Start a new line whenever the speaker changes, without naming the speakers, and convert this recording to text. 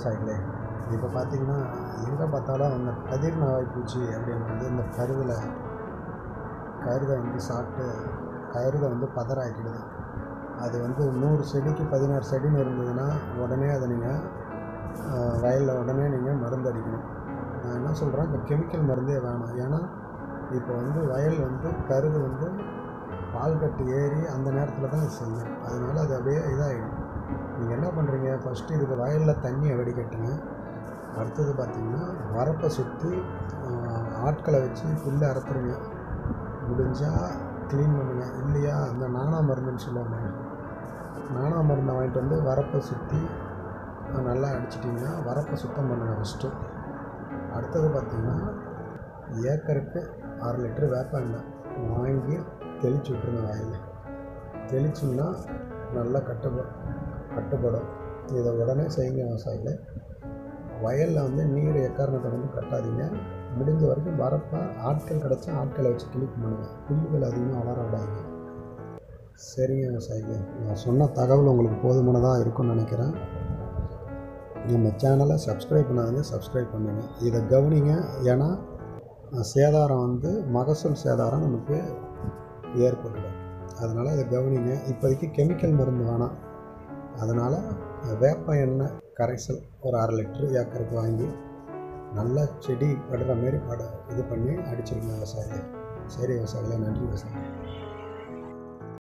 விவசாயிகளே இப்போ பார்த்தீங்கன்னா எங்கே பார்த்தாலும் அந்த கதிர் நாவாய் பூச்சி அப்படின்றது இந்த கருதில் கருதை வந்து சாப்பிட்டு கருதை வந்து பதறாக்கிடுது அது வந்து நூறு செடிக்கு பதினாறு செடின்னு இருந்ததுன்னா உடனே அதை நீங்கள் வயலில் உடனே நீங்கள் மருந்து அடிக்கணும் நான் என்ன சொல்கிறேன் இந்த கெமிக்கல் மருந்தே வேணாம் ஏன்னா இப்போ வந்து வயல் வந்து கருது வந்து பால் கட்டு ஏறி அந்த நேரத்தில் தான் இது செய்யும் அதனால் அது அப்படியே இதாகிடும் நீங்கள் என்ன பண்ணுறீங்க ஃபஸ்ட்டு இதுக்கு வயலில் தண்ணியை வடிகட்டுங்க அடுத்தது பார்த்திங்கன்னா வரப்பை சுற்றி ஆட்களை வச்சு புல்லை அறுத்துருங்க முடிஞ்சால் க்ளீன் பண்ணுங்க இல்லையா அந்த நானா மருந்துன்னு சொல்லுவாங்க நானா மருந்தை வாங்கிட்டு வந்து வரப்பை சுற்றி நல்லா அடிச்சிட்டிங்கன்னா வரப்பை சுத்தம் பண்ணுங்கள் ஃபஸ்ட்டு அடுத்தது பார்த்திங்கன்னா ஏக்கருக்கு அரை லிட்ரு வேப்பாங்க வாங்கி தெளிச்சு விட்ருங்க வயலில் தெளிச்சிங்கன்னா நல்லா கட்டுப்ப கட்டுப்படும் இதை உடனே செய்யுங்க விவசாயிகள் வயலில் வந்து நீர் எக்காரணத்தை வந்து கட்டாதீங்க முடிஞ்ச வரைக்கும் வரப்போ ஆட்கள் கிடச்சா ஆட்களை வச்சு கிளிக் பண்ணுங்கள் புல்லுகள் அதிகமாக வளர விடாதீங்க சரிங்க விவசாயிகள் நான் சொன்ன தகவல் உங்களுக்கு போதுமானதாக இருக்கும்னு நினைக்கிறேன் நம்ம சேனலை சப்ஸ்கிரைப் பண்ணாதீங்க சப்ஸ்கிரைப் பண்ணுங்கள் இதை கவனிங்க ஏன்னா சேதாரம் வந்து மகசூல் சேதாரம் நமக்கு ஏற்பட்டுடும் அதனால் இதை கவனிங்க இப்போதைக்கு கெமிக்கல் மருந்து வேணாம் அதனால் வேப்ப எண்ணெய் கரைசல் ஒரு அரை லிட்ரு ஏக்கருக்கு வாங்கி நல்லா செடி படுற மாரி பட இது பண்ணி அடிச்சிருங்க விவசாயிகள் சரி விவசாயிகளே நன்றி விவசாயிகள்